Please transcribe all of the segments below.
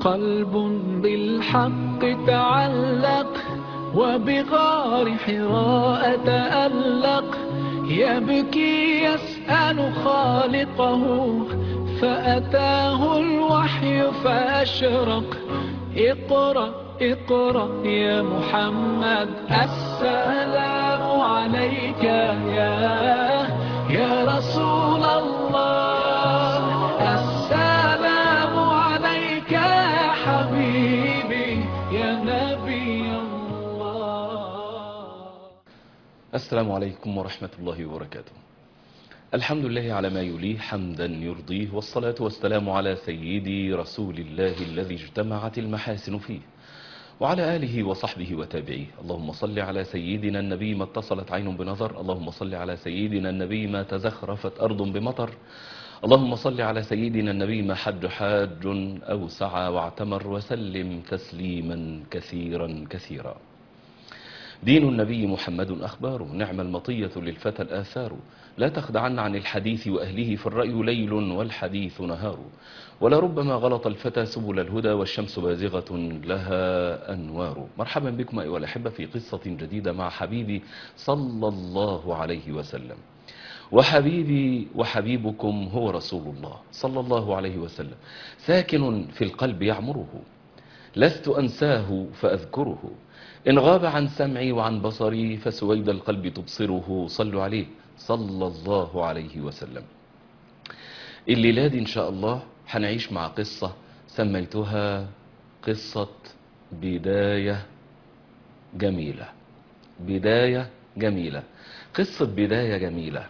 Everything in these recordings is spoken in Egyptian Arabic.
قلب بالحق تعلق وبغار حراء تألق يبكي يسأل خالقه فأتاه الوحي فأشرق اقرأ اقرأ يا محمد السلام عليك يا يا رسول الله السلام عليك يا حبيبي يا نبي الله السلام عليكم ورحمة الله وبركاته الحمد لله على ما يليه حمدا يرضيه والصلاة والسلام على سيدي رسول الله الذي اجتمعت المحاسن فيه وعلى آله وصحبه وتابعيه اللهم صل على سيدنا النبي ما اتصلت عين بنظر اللهم صل على سيدنا النبي ما تزخرفت أرض بمطر اللهم صل على سيدنا النبي ما حج حاج أو سعى واعتمر وسلم تسليما كثيرا كثيرا دين النبي محمد أخبار نعم المطية للفتى الآثار لا تخدعن عن الحديث وأهله فالرأي ليل والحديث نهار ولربما غلط الفتى سبل الهدى والشمس بازغة لها أنوار مرحبا بكم أيها الأحبة في قصة جديدة مع حبيبي صلى الله عليه وسلم وحبيبي وحبيبكم هو رسول الله صلى الله عليه وسلم ساكن في القلب يعمره لست أنساه فأذكره إن غاب عن سمعي وعن بصري فسويد القلب تبصره صلوا عليه صلى الله عليه وسلم الليلة دي إن شاء الله هنعيش مع قصة سميتها قصة بداية جميلة بداية جميلة قصة بداية جميلة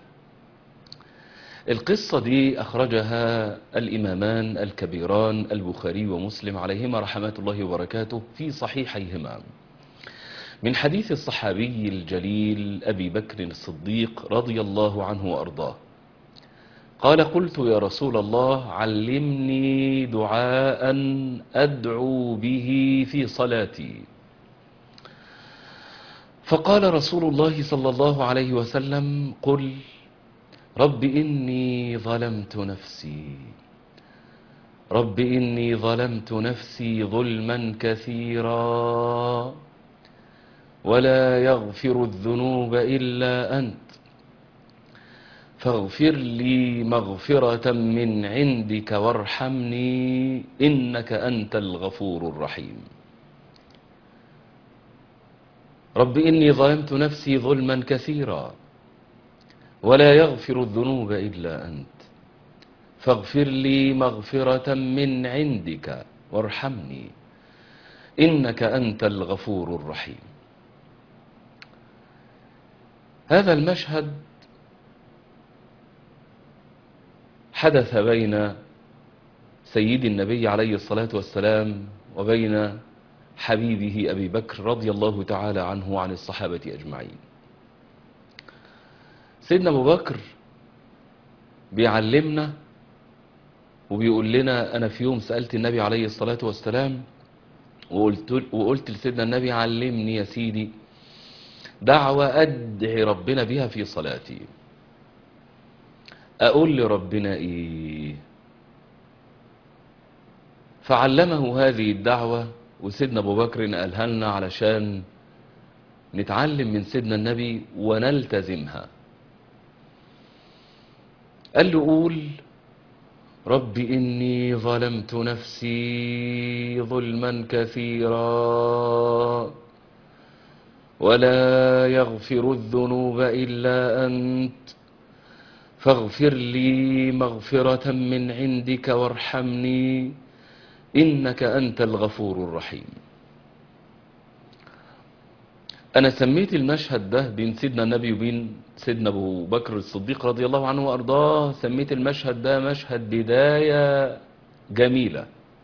القصة دي أخرجها الإمامان الكبيران البخاري ومسلم عليهما رحمات الله وبركاته في صحيحيهما من حديث الصحابي الجليل أبي بكر الصديق رضي الله عنه وأرضاه قال قلت يا رسول الله علمني دعاء أدعو به في صلاتي فقال رسول الله صلى الله عليه وسلم قل رب إني ظلمت نفسي رب إني ظلمت نفسي ظلما كثيرا ولا يغفر الذنوب إلا أنت فاغفر لي مغفرة من عندك وارحمني إنك أنت الغفور الرحيم رب إني ظلمت نفسي ظلما كثيرا ولا يغفر الذنوب إلا أنت فاغفر لي مغفرة من عندك وارحمني إنك أنت الغفور الرحيم هذا المشهد حدث بين سيد النبي عليه الصلاة والسلام وبين حبيبه أبي بكر رضي الله تعالى عنه وعن الصحابة أجمعين سيدنا أبو بكر بيعلمنا وبيقول لنا أنا في يوم سألت النبي عليه الصلاة والسلام وقلت, وقلت لسيدنا النبي علمني يا سيدي دعوة أدعي ربنا بها في صلاتي أقول لربنا إيه فعلمه هذه الدعوة وسيدنا أبو بكر قالها لنا علشان نتعلم من سيدنا النبي ونلتزمها قال له قول رب إني ظلمت نفسي ظلما كثيرا ولا يغفر الذنوب إلا أنت فاغفر لي مغفرة من عندك وارحمني إنك أنت الغفور الرحيم أنا سميت المشهد ده بين سيدنا النبي وبين سيدنا أبو بكر الصديق رضي الله عنه وأرضاه سميت المشهد ده مشهد بداية جميلة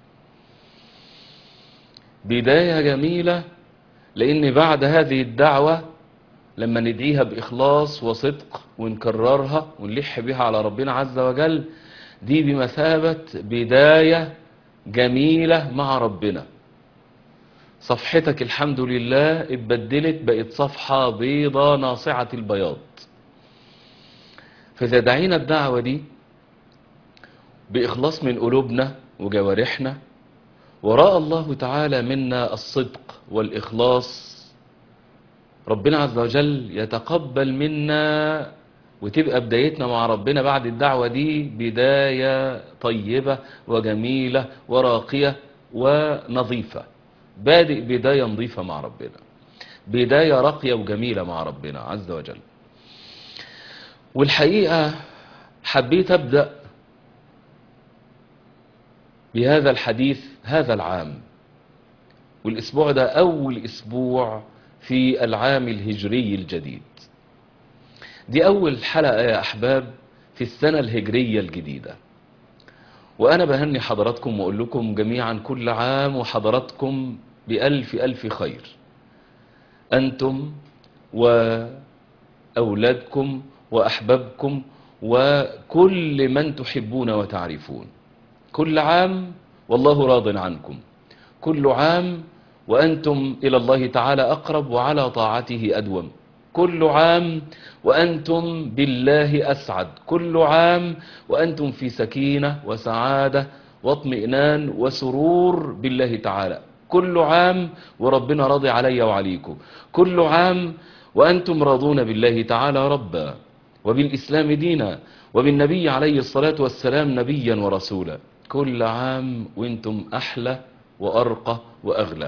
بداية جميلة لأن بعد هذه الدعوة لما ندعيها بإخلاص وصدق ونكررها ونلح بها على ربنا عز وجل دي بمثابة بداية جميلة مع ربنا صفحتك الحمد لله اتبدلت بقت صفحة بيضة ناصعة البياض فإذا دعينا الدعوة دي بإخلاص من قلوبنا وجوارحنا وراء الله تعالى منا الصدق والإخلاص ربنا عز وجل يتقبل منا وتبقى بدايتنا مع ربنا بعد الدعوة دي بداية طيبة وجميلة وراقية ونظيفة بادئ بداية نظيفة مع ربنا بداية راقية وجميلة مع ربنا عز وجل والحقيقة حبيت أبدأ بهذا الحديث هذا العام والأسبوع ده أول أسبوع في العام الهجري الجديد دي أول حلقة يا أحباب في السنة الهجرية الجديدة وأنا بهني حضراتكم وأقول لكم جميعا كل عام وحضراتكم بألف ألف خير أنتم وأولادكم وأحبابكم وكل من تحبون وتعرفون كل عام والله راض عنكم كل عام وأنتم إلى الله تعالى أقرب وعلى طاعته أدوم كل عام وأنتم بالله أسعد كل عام وأنتم في سكينة وسعادة واطمئنان وسرور بالله تعالى كل عام وربنا راضي علي وعليكم كل عام وأنتم راضون بالله تعالى ربا وبالإسلام دينا وبالنبي عليه الصلاة والسلام نبيا ورسولا كل عام وانتم أحلى وأرقى وأغلى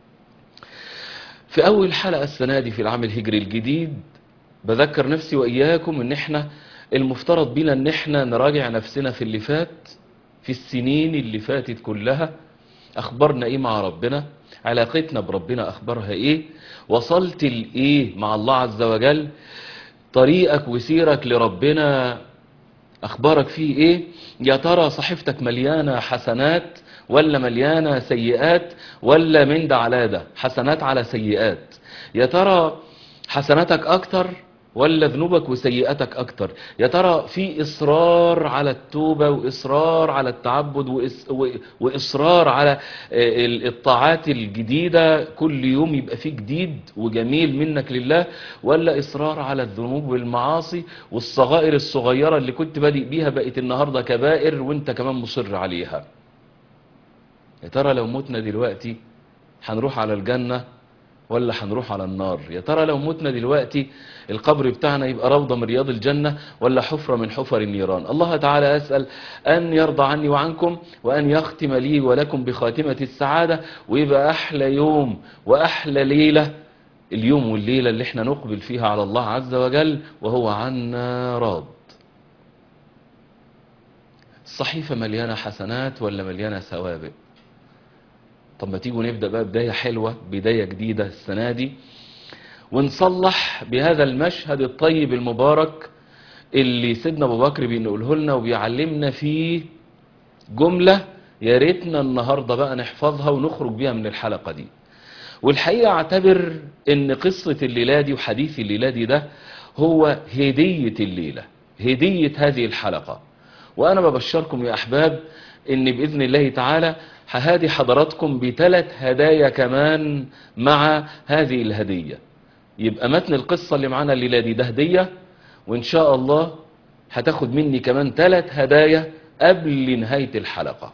في أول حلقة السنة دي في العام الهجري الجديد بذكر نفسي وإياكم ان احنا المفترض بينا ان احنا نراجع نفسنا في اللي فات في السنين اللي فاتت كلها اخبارنا ايه مع ربنا علاقتنا بربنا اخبارها ايه وصلت لايه مع الله عز وجل طريقك وسيرك لربنا اخبارك فيه ايه يا ترى صحيفتك مليانة حسنات ولا مليانة سيئات ولا من ده على ده حسنات على سيئات يا ترى حسناتك اكتر ولا ذنوبك وسيئاتك اكتر يا ترى في اصرار على التوبة واصرار على التعبد وإس و- واصرار على آه، ال- الطاعات الجديدة كل يوم يبقى فيه جديد وجميل منك لله ولا اصرار على الذنوب والمعاصي والصغائر الصغيرة اللي كنت بادئ بيها بقت النهاردة كبائر وانت كمان مصر عليها يا ترى لو متنا دلوقتي هنروح على الجنة ولا هنروح على النار يا ترى لو متنا دلوقتي القبر بتاعنا يبقى روضة من رياض الجنة ولا حفرة من حفر النيران الله تعالى أسأل أن يرضى عني وعنكم وأن يختم لي ولكم بخاتمة السعادة ويبقى أحلى يوم وأحلى ليلة اليوم والليلة اللي احنا نقبل فيها على الله عز وجل وهو عنا راض الصحيفة مليانة حسنات ولا مليانة سوابق طب ما تيجوا نبدأ بقى بداية حلوة بداية جديدة السنة دي ونصلح بهذا المشهد الطيب المبارك اللي سيدنا ابو بكر بينقله لنا وبيعلمنا فيه جملة يا ريتنا النهاردة بقى نحفظها ونخرج بيها من الحلقة دي والحقيقة اعتبر ان قصة الليلة دي وحديث الليلة دي ده هو هدية الليلة هدية هذه الحلقة وانا ببشركم يا احباب ان باذن الله تعالى ههادي حضراتكم بثلاث هدايا كمان مع هذه الهدية يبقى متن القصة اللي معانا الليلة دي ده هدية وإن شاء الله هتاخد مني كمان ثلاث هدايا قبل نهاية الحلقة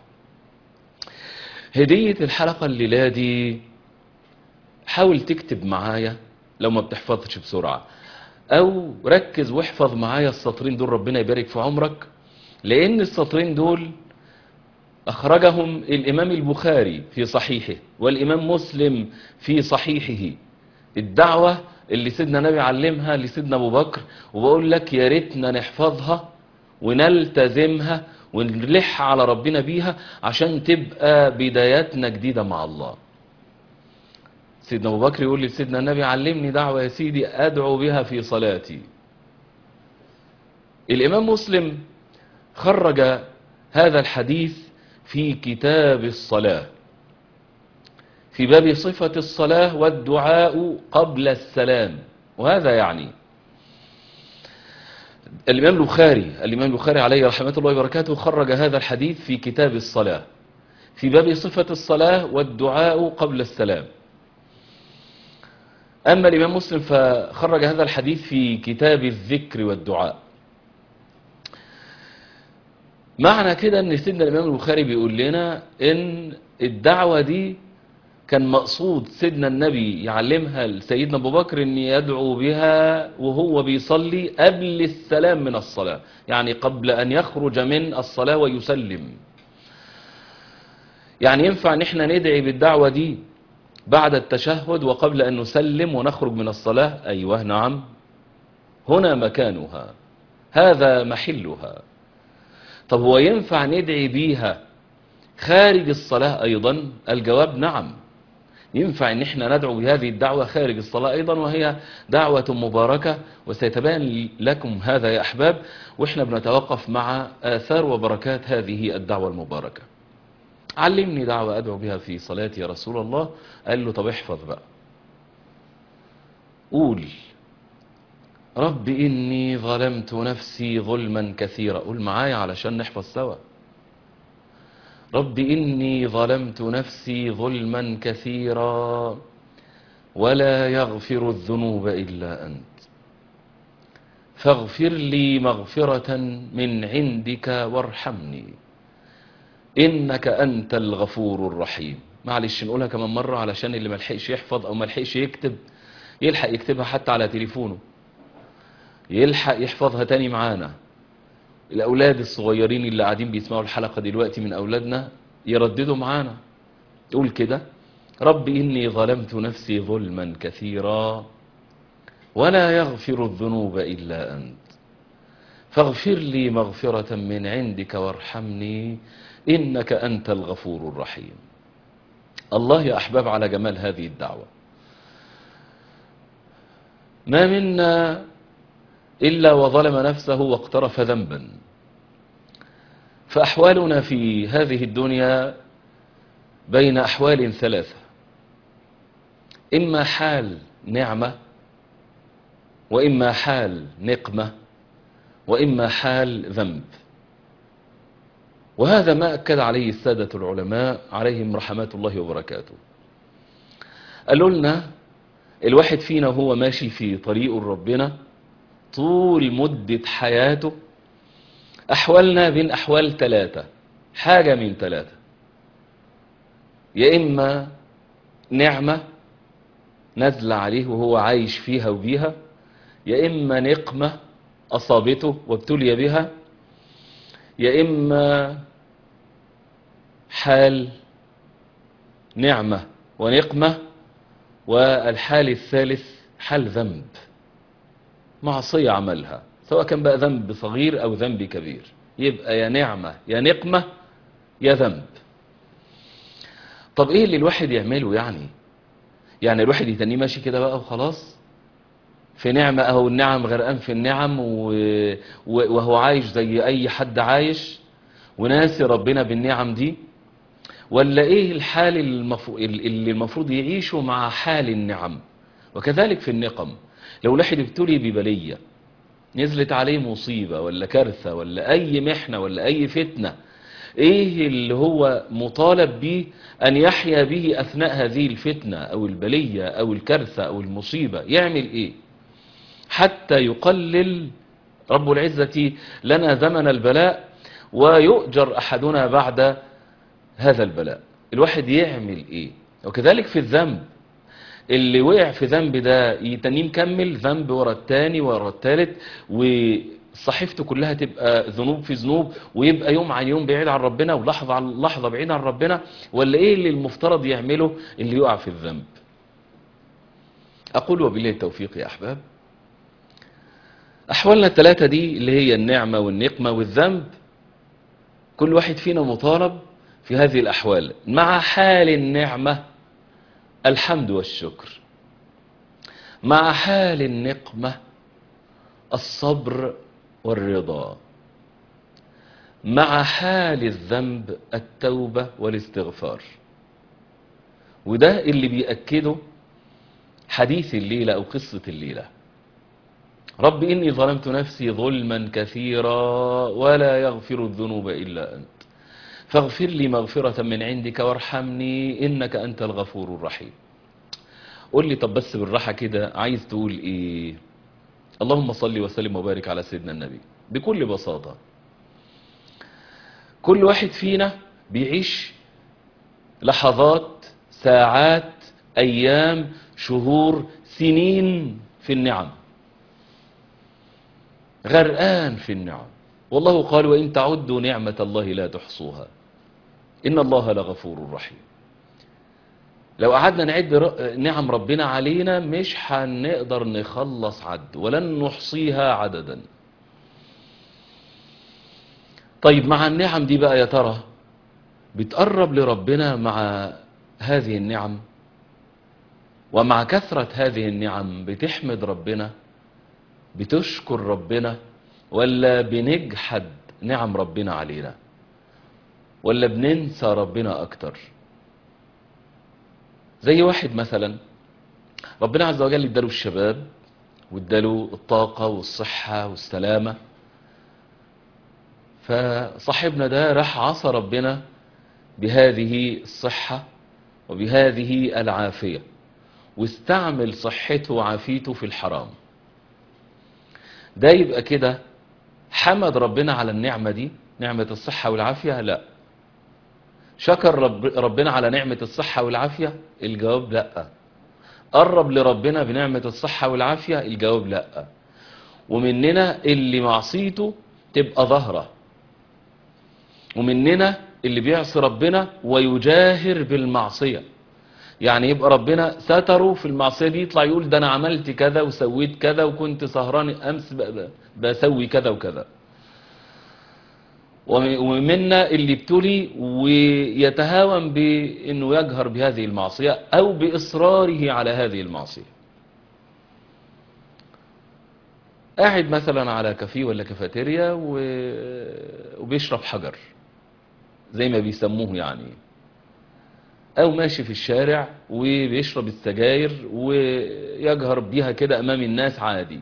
هدية الحلقة الليلة دي حاول تكتب معايا لو ما بتحفظش بسرعة أو ركز واحفظ معايا السطرين دول ربنا يبارك في عمرك لأن السطرين دول أخرجهم الإمام البخاري في صحيحه والإمام مسلم في صحيحه الدعوة اللي سيدنا نبي علمها لسيدنا أبو بكر وبقول لك يا ريتنا نحفظها ونلتزمها ونلح على ربنا بيها عشان تبقى بداياتنا جديدة مع الله سيدنا أبو بكر يقول لسيدنا النبي علمني دعوة يا سيدي أدعو بها في صلاتي الإمام مسلم خرج هذا الحديث في كتاب الصلاة في باب صفة الصلاة والدعاء قبل السلام وهذا يعني الإمام البخاري الإمام البخاري عليه رحمة الله وبركاته خرج هذا الحديث في كتاب الصلاة في باب صفة الصلاة والدعاء قبل السلام أما الإمام مسلم فخرج هذا الحديث في كتاب الذكر والدعاء معنى كده ان سيدنا الامام البخاري بيقول لنا ان الدعوة دي كان مقصود سيدنا النبي يعلمها لسيدنا أبو بكر أن يدعو بها وهو بيصلي قبل السلام من الصلاة يعني قبل أن يخرج من الصلاة ويسلم يعني ينفع نحن ندعي بالدعوة دي بعد التشهد وقبل أن نسلم ونخرج من الصلاة أيوه نعم هنا مكانها هذا محلها طب هو ينفع ندعي بيها خارج الصلاة أيضا الجواب نعم ينفع ان احنا ندعو بهذه الدعوة خارج الصلاة ايضا وهي دعوة مباركة وسيتبين لكم هذا يا احباب واحنا بنتوقف مع اثار وبركات هذه الدعوة المباركة علمني دعوة ادعو بها في صلاتي يا رسول الله قال له طب احفظ بقى قول رب اني ظلمت نفسي ظلما كثيرا قول معايا علشان نحفظ سوا رب إني ظلمت نفسي ظلما كثيرا ولا يغفر الذنوب إلا أنت فاغفر لي مغفرة من عندك وارحمني إنك أنت الغفور الرحيم معلش نقولها كمان مرة علشان اللي ملحقش يحفظ أو ملحقش يكتب يلحق يكتبها حتى على تليفونه يلحق يحفظها تاني معانا الأولاد الصغيرين اللي قاعدين بيسمعوا الحلقة دلوقتي من أولادنا يرددوا معانا تقول كده رب إني ظلمت نفسي ظلما كثيرا ولا يغفر الذنوب إلا أنت فاغفر لي مغفرة من عندك وارحمني إنك أنت الغفور الرحيم الله يا أحباب على جمال هذه الدعوة ما منا إلا وظلم نفسه واقترف ذنبا فأحوالنا في هذه الدنيا بين أحوال ثلاثة إما حال نعمة وإما حال نقمة وإما حال ذنب وهذا ما أكد عليه السادة العلماء عليهم رحمات الله وبركاته قالوا لنا الواحد فينا هو ماشي في طريق ربنا طول مدة حياته أحوالنا بين أحوال ثلاثة حاجة من ثلاثة يا إما نعمة نزل عليه وهو عايش فيها وبيها يا إما نقمة أصابته وابتلي بها يا إما حال نعمة ونقمة والحال الثالث حال ذنب معصية عملها سواء كان بقى ذنب صغير أو ذنب كبير يبقى يا نعمة يا نقمة يا ذنب طب ايه اللي الواحد يعمله يعني يعني الواحد يتنيه ماشي كده بقى وخلاص في نعمة اهو النعم غرقان في النعم و... و... وهو عايش زي اي حد عايش وناسي ربنا بالنعم دي ولا ايه الحال المف... اللي المفروض يعيشه مع حال النعم وكذلك في النقم لو الواحد ابتلي ببلية نزلت عليه مصيبة ولا كارثة ولا أي محنة ولا أي فتنة إيه اللي هو مطالب به أن يحيا به أثناء هذه الفتنة أو البلية أو الكارثة أو المصيبة يعمل إيه حتى يقلل رب العزة لنا زمن البلاء ويؤجر أحدنا بعد هذا البلاء الواحد يعمل إيه وكذلك في الذنب اللي وقع في ذنب ده يتنيه مكمل ذنب ورا التاني ورا التالت وصحيفته كلها تبقى ذنوب في ذنوب ويبقى يوم عن يوم بعيد عن ربنا ولحظة عن لحظة بعيد عن ربنا ولا ايه اللي المفترض يعمله اللي يقع في الذنب اقول وبالله التوفيق يا احباب احوالنا الثلاثة دي اللي هي النعمة والنقمة والذنب كل واحد فينا مطالب في هذه الاحوال مع حال النعمة الحمد والشكر مع حال النقمة الصبر والرضا مع حال الذنب التوبة والاستغفار وده اللي بيأكده حديث الليلة أو قصة الليلة رب إني ظلمت نفسي ظلما كثيرا ولا يغفر الذنوب إلا أنت فاغفر لي مغفرة من عندك وارحمني إنك أنت الغفور الرحيم قول لي طب بس بالراحة كده عايز تقول إيه اللهم صل وسلم وبارك على سيدنا النبي بكل بساطة كل واحد فينا بيعيش لحظات ساعات أيام شهور سنين في النعم غرقان في النعم والله قال وإن تعدوا نعمة الله لا تحصوها إن الله لغفور رحيم لو قعدنا نعد ر- نعم ربنا علينا مش هنقدر نخلص عد ولن نحصيها عددا طيب مع النعم دي بقى يا ترى بتقرب لربنا مع هذه النعم ومع كثرة هذه النعم بتحمد ربنا بتشكر ربنا ولا بنجحد نعم ربنا علينا ولا بننسى ربنا أكتر زي واحد مثلا ربنا عز وجل اداله الشباب واداله الطاقة والصحة والسلامة فصاحبنا ده راح عصى ربنا بهذه الصحة وبهذه العافية واستعمل صحته وعافيته في الحرام ده يبقى كده حمد ربنا على النعمة دي نعمة الصحة والعافية لا شكر رب ربنا على نعمة الصحة والعافية الجواب لا قرب لربنا بنعمة الصحة والعافية الجواب لا ومننا اللي معصيته تبقى ظاهرة ومننا اللي بيعصي ربنا ويجاهر بالمعصية يعني يبقى ربنا ستره في المعصية دي يطلع يقول ده انا عملت كذا وسويت كذا وكنت سهران امس ب- ب- بسوي كذا وكذا وم- ومنا اللي ابتلي ويتهاون بانه يجهر بهذه المعصية او باصراره على هذه المعصية قاعد مثلا على كافيه ولا كافيتيريا و- وبيشرب حجر زي ما بيسموه يعني او ماشي في الشارع وبيشرب السجاير ويجهر بيها كده امام الناس عادي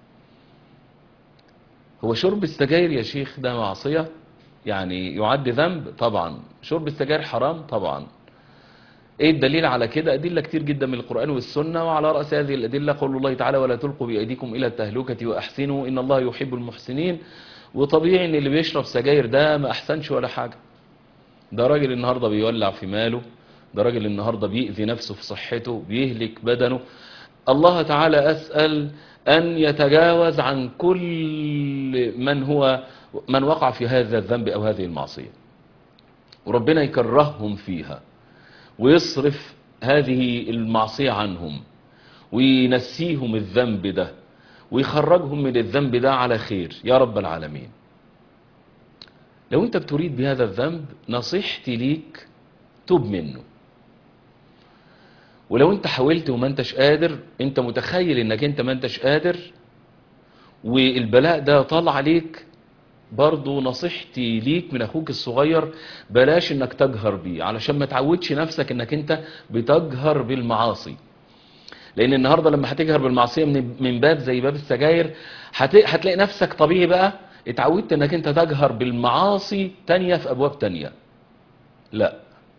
هو شرب السجاير يا شيخ ده معصية يعني يعد ذنب طبعا شرب السجاير حرام طبعا ايه الدليل على كده ادله كتير جدا من القران والسنه وعلى راس هذه الادله قول الله تعالى ولا تلقوا بايديكم الى التهلكه واحسنوا ان الله يحب المحسنين وطبيعي ان اللي بيشرب سجاير ده ما احسنش ولا حاجه ده راجل النهارده بيولع في ماله ده راجل النهارده بيأذي نفسه في صحته بيهلك بدنه الله تعالى أسأل أن يتجاوز عن كل من هو من وقع في هذا الذنب أو هذه المعصية وربنا يكرههم فيها ويصرف هذه المعصية عنهم وينسيهم الذنب ده ويخرجهم من الذنب ده على خير يا رب العالمين لو انت بتريد بهذا الذنب نصيحتي ليك توب منه ولو انت حاولت وما انتش قادر انت متخيل انك انت ما انتش قادر والبلاء ده طال عليك برضو نصيحتي ليك من اخوك الصغير بلاش انك تجهر بيه علشان ما تعودش نفسك انك انت بتجهر بالمعاصي لان النهارده لما هتجهر بالمعصيه من من باب زي باب السجاير هت- هتلاقي نفسك طبيعي بقى اتعودت انك انت تجهر بالمعاصي تانية في ابواب تانية لا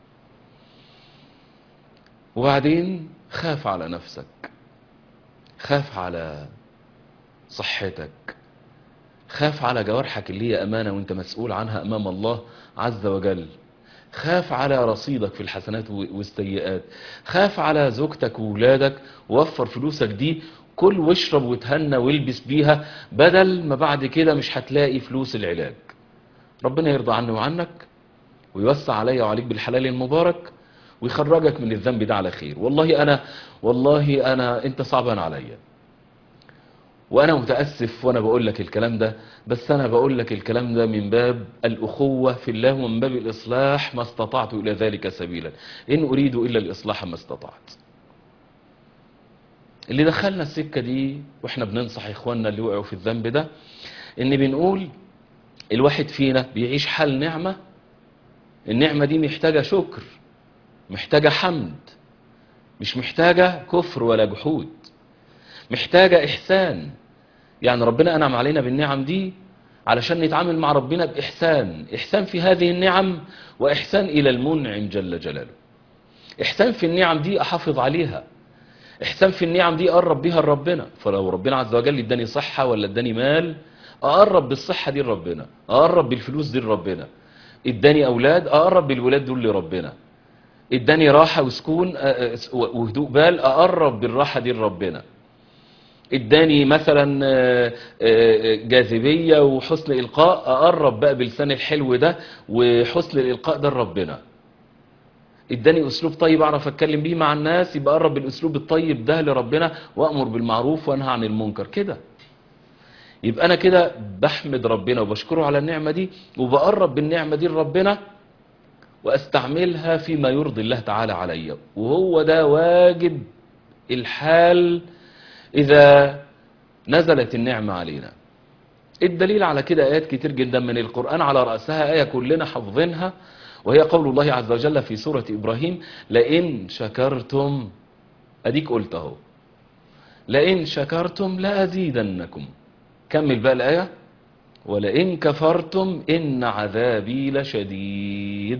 وبعدين خاف على نفسك خاف على صحتك خاف على جوارحك اللي هي أمانة وانت مسؤول عنها أمام الله عز وجل خاف على رصيدك في الحسنات والسيئات خاف على زوجتك وولادك ووفر فلوسك دي كل واشرب وتهنى والبس بيها بدل ما بعد كده مش هتلاقي فلوس العلاج ربنا يرضى عني وعنك ويوسع عليا وعليك بالحلال المبارك ويخرجك من الذنب ده على خير والله انا والله انا انت صعبان عليا وانا متاسف وانا بقول لك الكلام ده بس انا بقول لك الكلام ده من باب الاخوه في الله ومن باب الاصلاح ما استطعت الى ذلك سبيلا ان اريد الا الاصلاح ما استطعت اللي دخلنا السكه دي واحنا بننصح اخواننا اللي وقعوا في الذنب ده ان بنقول الواحد فينا بيعيش حال نعمه النعمه دي محتاجه شكر محتاجه حمد مش محتاجه كفر ولا جحود محتاجة إحسان يعني ربنا أنعم علينا بالنعم دي علشان نتعامل مع ربنا بإحسان إحسان في هذه النعم وإحسان إلى المنعم جل جلاله إحسان في النعم دي أحافظ عليها إحسان في النعم دي أقرب بيها لربنا فلو ربنا عز وجل اداني صحة ولا اداني مال أقرب بالصحة دي لربنا أقرب بالفلوس دي لربنا اداني أولاد أقرب بالولاد دول لربنا اداني راحة وسكون آه، آه، وهدوء بال اقرب بالراحة دي لربنا اداني مثلا آه، آه، جاذبية وحسن إلقاء أقرب بقى بلسان الحلو ده وحسن الإلقاء ده لربنا اداني أسلوب طيب أعرف أتكلم بيه مع الناس يبقى أقرب بالأسلوب الطيب ده لربنا وأمر بالمعروف وأنهى عن المنكر كده يبقى أنا كده بحمد ربنا وبشكره على النعمة دي وبقرب بالنعمة دي لربنا وأستعملها فيما يرضي الله تعالى عليا وهو ده واجب الحال إذا نزلت النعمة علينا الدليل على كده آيات كتير جدا من القرآن على رأسها آية كلنا حافظينها وهي قول الله عز وجل في سورة إبراهيم لئن شكرتم أديك قلت اهو لئن شكرتم لأزيدنكم كمل بقى الآية ولئن كفرتم إن عذابي لشديد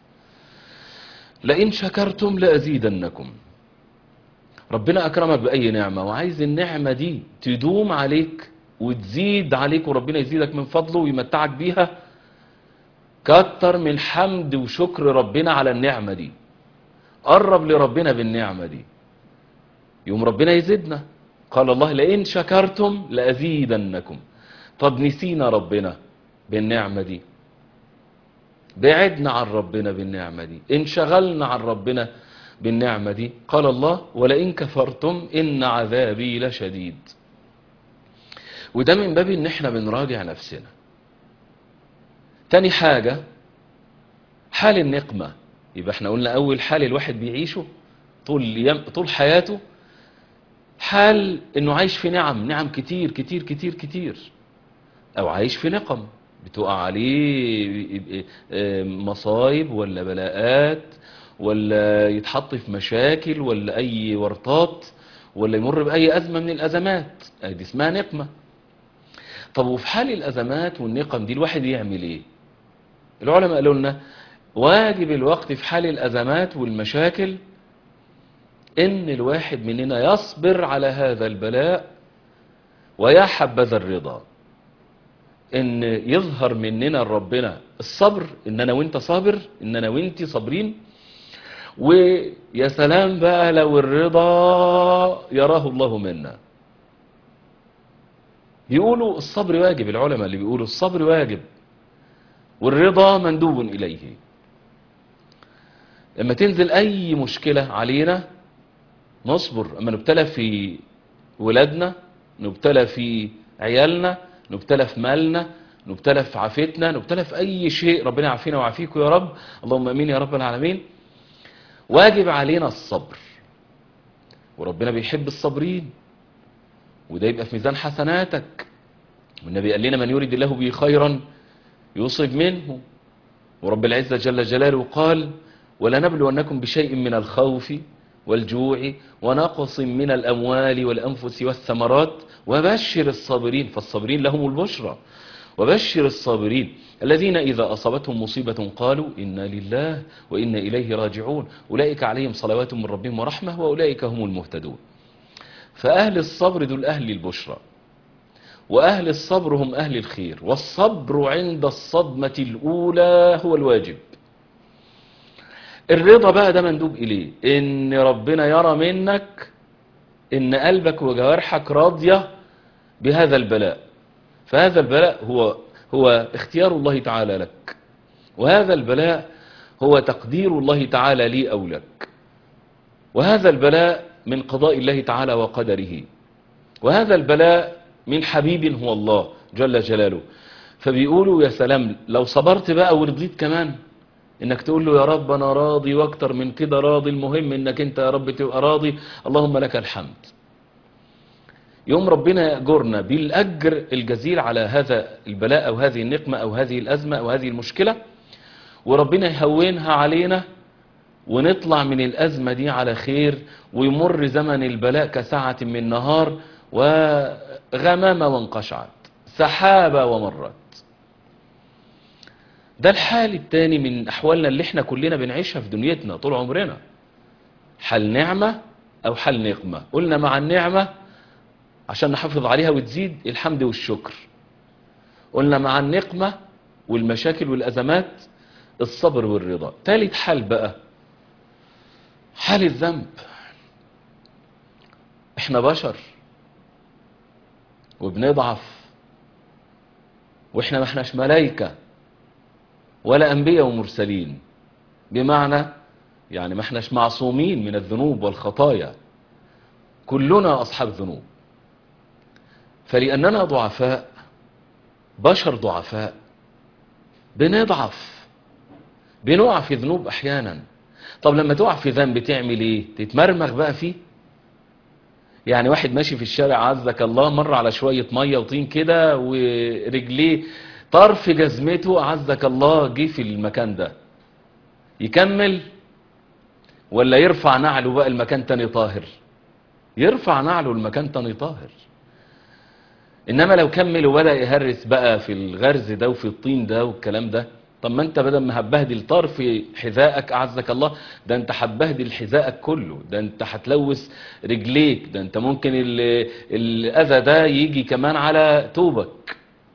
لئن شكرتم لأزيدنكم ربنا أكرمك بأي نعمة وعايز النعمة دي تدوم عليك وتزيد عليك وربنا يزيدك من فضله ويمتعك بيها كتر من حمد وشكر ربنا على النعمة دي قرب لربنا بالنعمة دي يوم ربنا يزيدنا قال الله لئن شكرتم لأزيدنكم طب نسينا ربنا بالنعمة دي بعدنا عن ربنا بالنعمة دي انشغلنا عن ربنا بالنعمة دي قال الله ولئن كفرتم إن عذابي لشديد وده من باب ان احنا بنراجع نفسنا تاني حاجة حال النقمة يبقى احنا قلنا اول حال الواحد بيعيشه طول, يم طول حياته حال انه عايش في نعم نعم كتير كتير كتير كتير او عايش في نقم بتقع عليه مصايب ولا بلاءات ولا يتحط في مشاكل ولا اي ورطات ولا يمر باي ازمة من الازمات دي اسمها نقمة طب وفي حال الازمات والنقم دي الواحد يعمل ايه العلماء قالوا لنا واجب الوقت في حال الازمات والمشاكل ان الواحد مننا يصبر على هذا البلاء ويا حبذا الرضا ان يظهر مننا ربنا الصبر ان انا وانت صابر ان انا وانت صابرين ويا سلام بقى لو الرضا يراه الله منا يقولوا الصبر واجب العلماء اللي بيقولوا الصبر واجب والرضا مندوب إليه لما تنزل أي مشكلة علينا نصبر أما نبتلى في ولادنا نبتلى في عيالنا نبتلى في مالنا نبتلى في عافتنا نبتلى في أي شيء ربنا يعافينا ويعافيكم يا رب اللهم أمين يا رب العالمين واجب علينا الصبر وربنا بيحب الصابرين وده يبقى في ميزان حسناتك والنبي قال لنا من يريد الله به خيرا يصب منه ورب العزة جل جلاله قال ولنبلونكم بشيء من الخوف والجوع ونقص من الأموال والأنفس والثمرات وبشر الصابرين فالصابرين لهم البشرى وبشر الصابرين الذين إذا أصابتهم مصيبة قالوا إنا لله وإنا إليه راجعون أولئك عليهم صلوات من ربهم ورحمة وأولئك هم المهتدون فأهل الصبر دول أهل البشرى وأهل الصبر هم أهل الخير والصبر عند الصدمة الأولى هو الواجب الرضا بقى ده مندوب إليه إن ربنا يرى منك إن قلبك وجوارحك راضية بهذا البلاء فهذا البلاء هو هو اختيار الله تعالى لك وهذا البلاء هو تقدير الله تعالى لي أو لك وهذا البلاء من قضاء الله تعالى وقدره وهذا البلاء من حبيب هو الله جل جلاله فبيقولوا يا سلام لو صبرت بقى ورضيت كمان انك تقول له يا رب انا راضي واكتر من كده راضي المهم انك انت يا رب تبقى راضي اللهم لك الحمد يوم ربنا يأجرنا بالأجر الجزيل على هذا البلاء أو هذه النقمة أو هذه الأزمة أو هذه المشكلة وربنا يهونها علينا ونطلع من الأزمة دي على خير ويمر زمن البلاء كساعة من نهار وغمامة وانقشعت سحابة ومرت ده الحال التاني من أحوالنا اللي احنا كلنا بنعيشها في دنيتنا طول عمرنا حال نعمة أو حال نقمة قلنا مع النعمة عشان نحافظ عليها وتزيد الحمد والشكر قلنا مع النقمة والمشاكل والأزمات الصبر والرضا ثالث حال بقى حال الذنب احنا بشر وبنضعف واحنا ما احناش ملايكة ولا انبياء ومرسلين بمعنى يعني ما احناش معصومين من الذنوب والخطايا كلنا اصحاب ذنوب فلاننا ضعفاء بشر ضعفاء بنضعف بنقع في ذنوب احيانا طب لما تقع في ذنب تعمل ايه تتمرمغ بقى فيه يعني واحد ماشي في الشارع عزك الله مر على شوية مية وطين كده ورجليه طرف جزمته عزك الله جه في المكان ده يكمل ولا يرفع نعله بقى المكان تاني طاهر يرفع نعله المكان تاني طاهر انما لو كمل وبدأ يهرس بقى في الغرز ده وفي الطين ده والكلام ده طب ما انت بدل ما هتبهدل طرف حذائك اعزك الله ده انت هتبهدل حذائك كله ده انت هتلوث رجليك ده انت ممكن ال- الاذى ده يجي كمان على توبك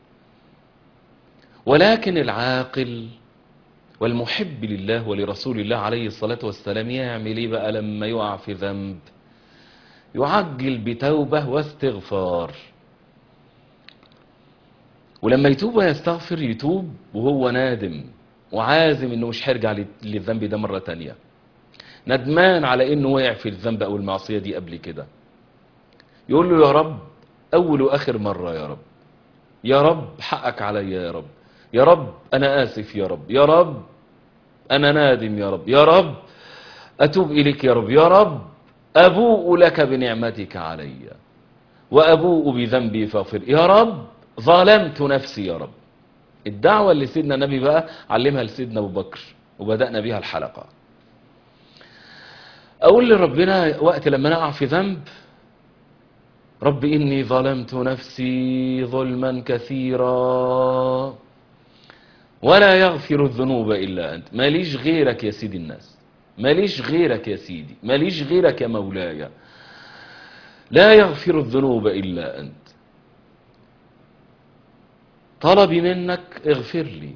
ولكن العاقل والمحب لله ولرسول الله عليه الصلاة والسلام يعمل ايه بقى لما يقع في ذنب يعجل بتوبة واستغفار ولما يتوب ويستغفر يتوب وهو نادم وعازم انه مش هيرجع لل- للذنب ده مرة تانية ندمان على انه وقع في الذنب او المعصية دي قبل كده يقول له يا رب اول واخر مرة يا رب يا رب حقك عليا يا رب يا رب انا اسف يا رب يا رب انا نادم يا رب يا رب اتوب اليك يا رب يا رب ابوء لك بنعمتك علي وابوء بذنبي فاغفر يا رب ظلمت نفسي يا رب الدعوة اللي سيدنا النبي بقى علمها لسيدنا ابو بكر وبدأنا بيها الحلقة اقول لربنا وقت لما نقع في ذنب رب إني ظلمت نفسي ظلما كثيرا ولا يغفر الذنوب إلا أنت ماليش غيرك يا سيدي الناس ماليش غيرك يا سيدي ماليش غيرك يا مولاي لا يغفر الذنوب إلا أنت طلبي منك اغفر لي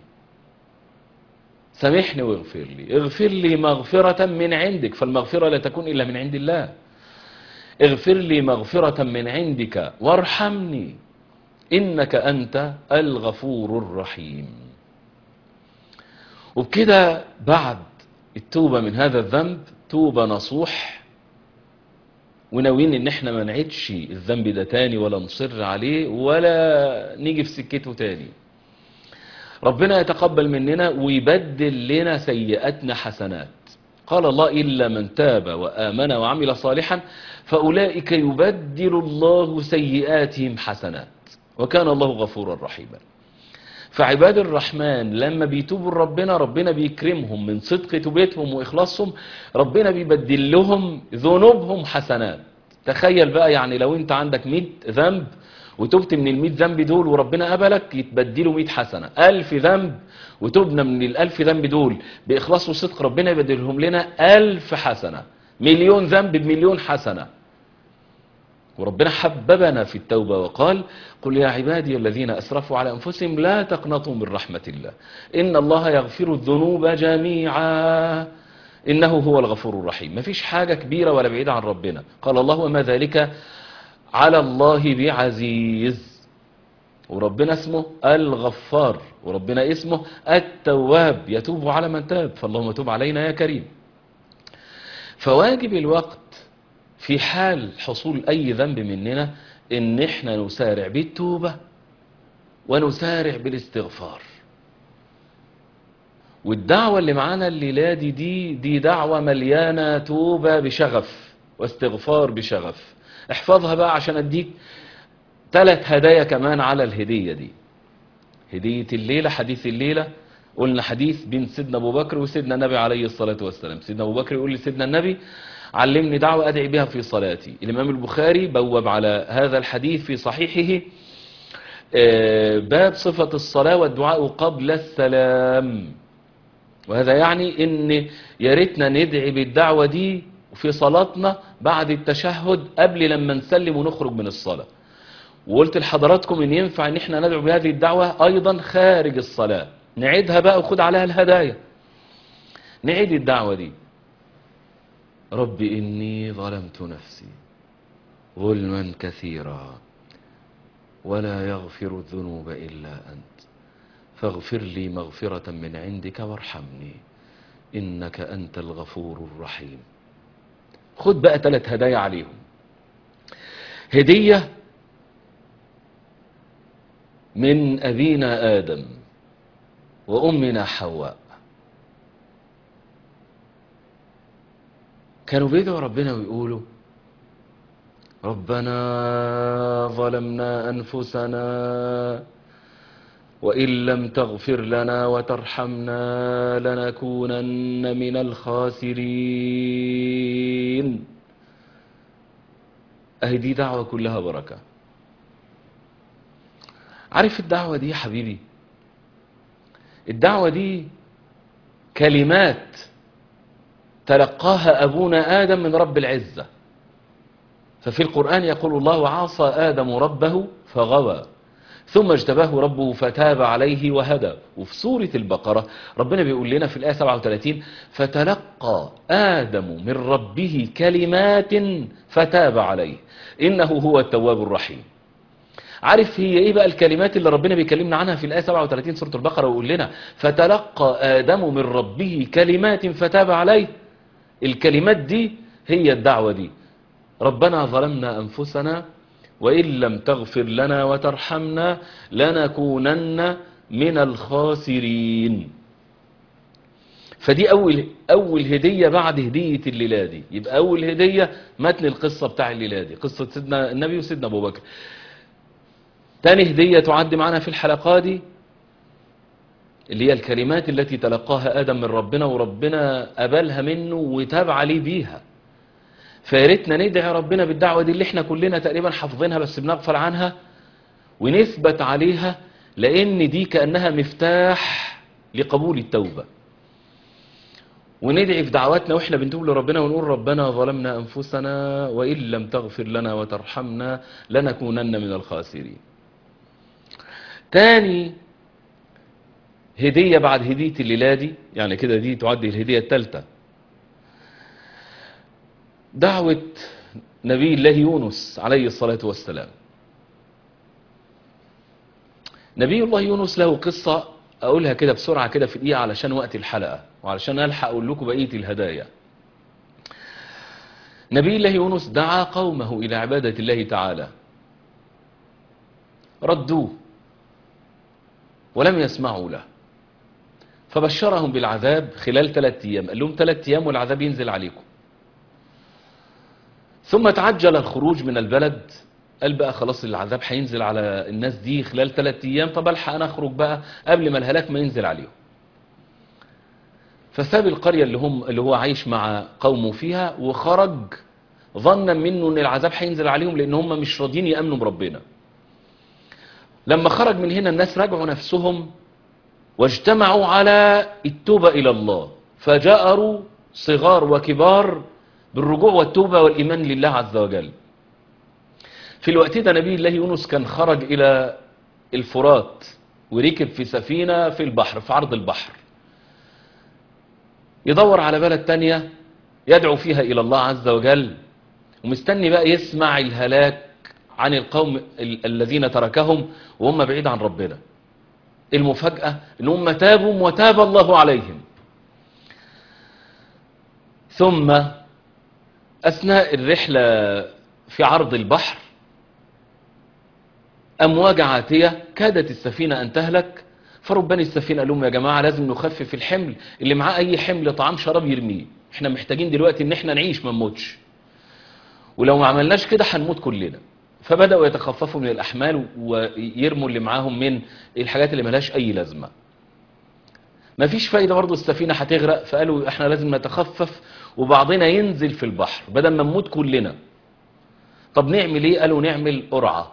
سامحني واغفر لي اغفر لي مغفرة من عندك فالمغفرة لا تكون إلا من عند الله اغفر لي مغفرة من عندك وارحمني إنك أنت الغفور الرحيم وبكده بعد التوبة من هذا الذنب توبة نصوح وناويين ان احنا ما نعيدش الذنب ده تاني ولا نصر عليه ولا نيجي في سكته تاني ربنا يتقبل مننا ويبدل لنا سيئاتنا حسنات قال الله إلا من تاب وآمن وعمل صالحا فأولئك يبدل الله سيئاتهم حسنات وكان الله غفورا رحيما فعباد الرحمن لما بيتوبوا لربنا ربنا بيكرمهم من صدق توبتهم وإخلاصهم ربنا بيبدل لهم ذنوبهم حسنات تخيل بقى يعني لو انت عندك 100 ذنب وتبت من ال 100 ذنب دول وربنا قبلك يتبدلوا 100 حسنة ألف ذنب وتبنا من الألف ذنب دول بإخلاص وصدق ربنا يبدلهم لنا ألف حسنة مليون ذنب بمليون حسنة وربنا حببنا في التوبة وقال قل يا عبادي الذين أسرفوا على أنفسهم لا تقنطوا من رحمة الله إن الله يغفر الذنوب جميعا إنه هو الغفور الرحيم مفيش حاجة كبيرة ولا بعيدة عن ربنا قال الله وما ذلك على الله بعزيز وربنا اسمه الغفار وربنا اسمه التواب يتوب على من تاب فاللهم توب علينا يا كريم فواجب الوقت في حال حصول أي ذنب مننا إن إحنا نسارع بالتوبة ونسارع بالاستغفار والدعوة اللي معانا الليلة دي دي دي دعوة مليانة توبة بشغف واستغفار بشغف احفظها بقى عشان اديك ثلاث هدايا كمان على الهدية دي هدية الليلة حديث الليلة قلنا حديث بين سيدنا أبو بكر وسيدنا النبي عليه الصلاة والسلام سيدنا أبو بكر يقول لسيدنا النبي علمني دعوة أدعي بها في صلاتي الإمام البخاري بوب على هذا الحديث في صحيحه آه، باب صفة الصلاة والدعاء قبل السلام وهذا يعني ان يا ريتنا ندعي بالدعوة دي في صلاتنا بعد التشهد قبل لما نسلم ونخرج من الصلاة وقلت لحضراتكم ان ينفع ان احنا ندعو بهذه الدعوة ايضا خارج الصلاة نعيدها بقى وخد عليها الهدايا نعيد الدعوة دي رب إني ظلمت نفسي ظلما كثيرا ولا يغفر الذنوب إلا أنت فاغفر لي مغفرة من عندك وارحمني إنك أنت الغفور الرحيم خد بقى ثلاث هدايا عليهم هدية من أبينا آدم وأمنا حواء كانوا بيدعوا ربنا ويقولوا ربنا ظلمنا أنفسنا وإن لم تغفر لنا وترحمنا لنكونن من الخاسرين أهي دي دعوة كلها بركة عارف الدعوة دي يا حبيبي الدعوة دي كلمات تلقاها أبونا آدم من رب العزة ففي القرآن يقول الله وعصى آدم ربه فغوى ثم اجتباه ربه فتاب عليه وهدى وفي سورة البقرة ربنا بيقول لنا في الآية 37 فتلقى آدم من ربه كلمات فتاب عليه إنه هو التواب الرحيم عارف هي ايه بقى الكلمات اللي ربنا بيكلمنا عنها في الآية 37 سورة البقرة ويقول لنا فتلقى آدم من ربه كلمات فتاب عليه الكلمات دي هي الدعوة دي ربنا ظلمنا أنفسنا وإن لم تغفر لنا وترحمنا لنكونن من الخاسرين فدي أول, أول هدية بعد هدية الليلة دي يبقى أول هدية متن القصة بتاع الليلة دي قصة سيدنا النبي وسيدنا أبو بكر تاني هدية تعد معنا في الحلقة دي اللي هي الكلمات التي تلقاها آدم من ربنا وربنا أبلها منه وتاب عليه بيها فياريتنا ندعي ربنا بالدعوة دي اللي احنا كلنا تقريبا حافظينها بس بنغفل عنها ونثبت عليها لأن دي كأنها مفتاح لقبول التوبة وندعي في دعواتنا واحنا بنتوب لربنا ونقول ربنا ظلمنا أنفسنا وإن لم تغفر لنا وترحمنا لنكونن من الخاسرين تاني هدية بعد هدية الليلة دي يعني كده دي تعد الهدية الثالثة دعوة نبي الله يونس عليه الصلاة والسلام نبي الله يونس له قصة أقولها كده بسرعة كده في دقيقة علشان وقت الحلقة وعلشان ألحق أقول لكم بقية الهدايا نبي الله يونس دعا قومه إلى عبادة الله تعالى ردوه ولم يسمعوا له فبشرهم بالعذاب خلال ثلاثة أيام قال لهم ثلاثة أيام والعذاب ينزل عليكم ثم تعجل الخروج من البلد قال بقى خلاص العذاب هينزل على الناس دي خلال ثلاثة أيام طب ألحق أنا أخرج بقى قبل ما الهلاك ما ينزل عليهم فساب القرية اللي, هم اللي هو عايش مع قومه فيها وخرج ظنا منه ان العذاب هينزل عليهم لان هم مش راضيين يامنوا بربنا لما خرج من هنا الناس راجعوا نفسهم واجتمعوا على التوبة إلى الله فجأروا صغار وكبار بالرجوع والتوبة والإيمان لله عز وجل في الوقت ده نبي الله يونس كان خرج إلى الفرات وركب في سفينة في البحر في عرض البحر يدور على بلد تانية يدعو فيها إلى الله عز وجل ومستني بقى يسمع الهلاك عن القوم ال- الذين تركهم وهم بعيد عن ربنا المفاجأة ان هم تابوا وتاب الله عليهم ثم أثناء الرحلة في عرض البحر أمواج عاتية كادت السفينة أن تهلك فربان السفينة قال لهم يا جماعة لازم نخفف الحمل اللي معاه أي حمل طعام شراب يرميه احنا محتاجين دلوقتي ان احنا نعيش ما نموتش ولو ما عملناش كده هنموت كلنا فبدأوا يتخففوا من الأحمال ويرموا اللي معاهم من الحاجات اللي ملهاش أي لازمة ما فيش فايدة برضه السفينة هتغرق فقالوا احنا لازم نتخفف وبعضنا ينزل في البحر بدل ما نموت كلنا طب نعمل ايه قالوا نعمل قرعة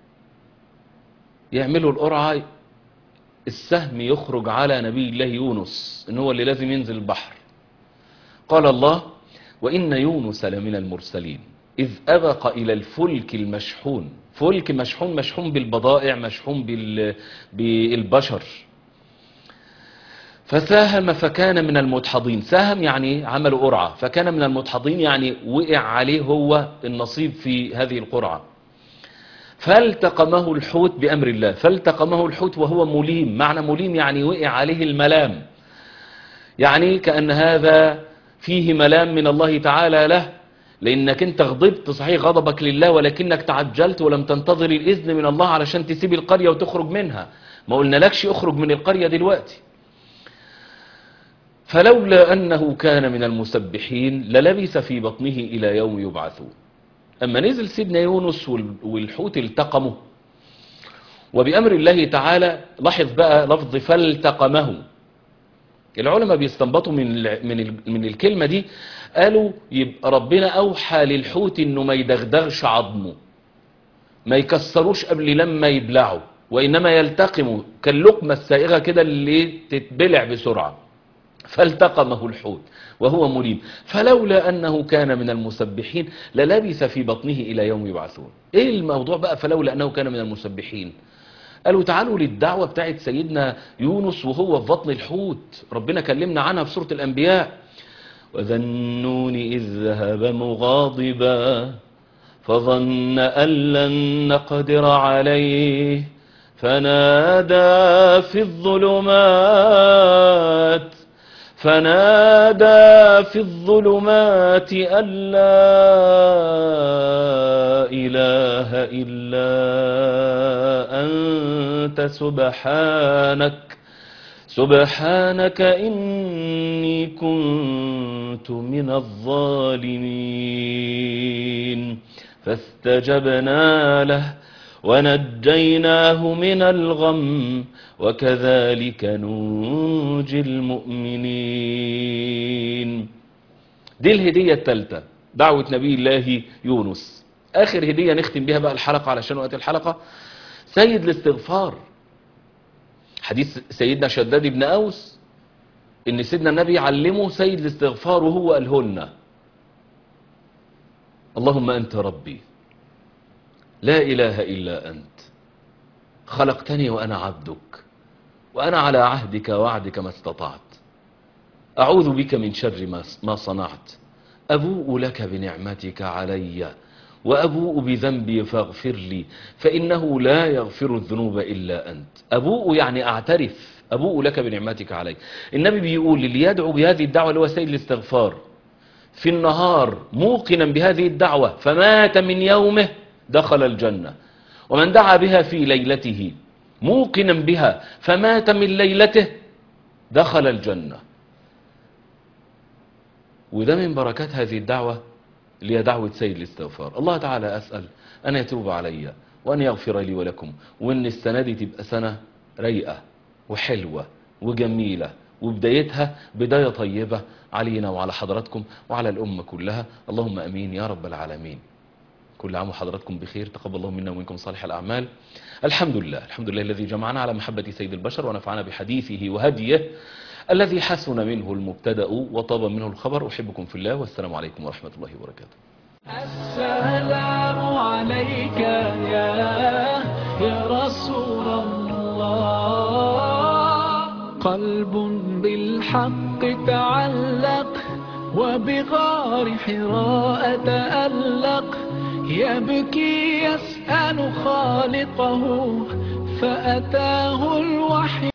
يعملوا القرعة السهم يخرج على نبي الله يونس ان هو اللي لازم ينزل البحر قال الله وإن يونس لمن المرسلين إذ أبق إلى الفلك المشحون فلك مشحون مشحون بالبضائع مشحون بال... بالبشر فساهم فكان من المدحضين ساهم يعني عملوا قرعة فكان من المدحضين يعني وقع عليه هو النصيب في هذه القرعة فالتقمه الحوت بأمر الله فالتقمه الحوت وهو مليم معنى مليم يعني وقع عليه الملام يعني كأن هذا فيه ملام من الله تعالى له لأنك انت غضبت صحيح غضبك لله ولكنك تعجلت ولم تنتظر الإذن من الله علشان تسيب القرية وتخرج منها ما قلنا لكش اخرج من القرية دلوقتي فلولا أنه كان من المسبحين للبث في بطنه إلى يوم يبعثون أما نزل سيدنا يونس وال- والحوت التقمه وبأمر الله تعالى لاحظ بقى لفظ فالتقمه العلماء بيستنبطوا من ال- من ال- من الكلمة دي قالوا يبقى ربنا أوحى للحوت إنه ما يدغدغش عظمه ما يكسروش قبل لما يبلعه وإنما يلتقموا كاللقمة السائغة كده اللي تتبلع بسرعة فالتقمه الحوت وهو مليم فلولا أنه كان من المسبحين للبث في بطنه إلى يوم يبعثون إيه الموضوع بقى فلولا أنه كان من المسبحين قالوا تعالوا للدعوة بتاعت سيدنا يونس وهو في بطن الحوت ربنا كلمنا عنها في سورة الأنبياء وذا النون إذ ذهب مغاضبا فظن أن لن نقدر عليه فنادى في الظلمات فنادى في الظلمات أن لا إله إلا أنت سبحانك سبحانك إني كنت من الظالمين فاستجبنا له ونجيناه من الغم وكذلك ننجي المؤمنين دي الهدية الثالثة دعوة نبي الله يونس آخر هدية نختم بها بقى الحلقة علشان وقت الحلقة سيد الاستغفار حديث سيدنا شداد بن أوس إن سيدنا النبي علمه سيد الاستغفار وهو قالهن اللهم أنت ربي لا إله إلا أنت خلقتني وأنا عبدك وأنا على عهدك وعدك ما استطعت أعوذ بك من شر ما ما صنعت أبوء لك بنعمتك علي وأبوء بذنبي فاغفر لي فإنه لا يغفر الذنوب إلا أنت أبوء يعني أعترف أبوء لك بنعمتك علي النبي بيقول اللي يدعو بهذه الدعوة اللي هو سيد الاستغفار في النهار موقنا بهذه الدعوة فمات من يومه دخل الجنة ومن دعا بها في ليلته موقنا بها فمات من ليلته دخل الجنة وده من بركات هذه الدعوة اللي هي دعوة سيد الاستغفار الله تعالى أسأل أن يتوب علي وأن يغفر لي ولكم وأن السنة دي تبقى سنة رايقة وحلوة وجميلة وبدايتها بداية طيبة علينا وعلى حضراتكم وعلى الأمة كلها اللهم أمين يا رب العالمين كل عام وحضراتكم بخير تقبل الله منا ومنكم صالح الأعمال الحمد لله الحمد لله الذي جمعنا على محبة سيد البشر ونفعنا بحديثه وهديه الذي حسن منه المبتدأ وطاب منه الخبر أحبكم في الله والسلام عليكم ورحمة الله وبركاته السلام عليك يا يا رسول الله قلب بالحق تعلق وبغار حراء تألق يبكي يسأل خالقه فأتاه الوحي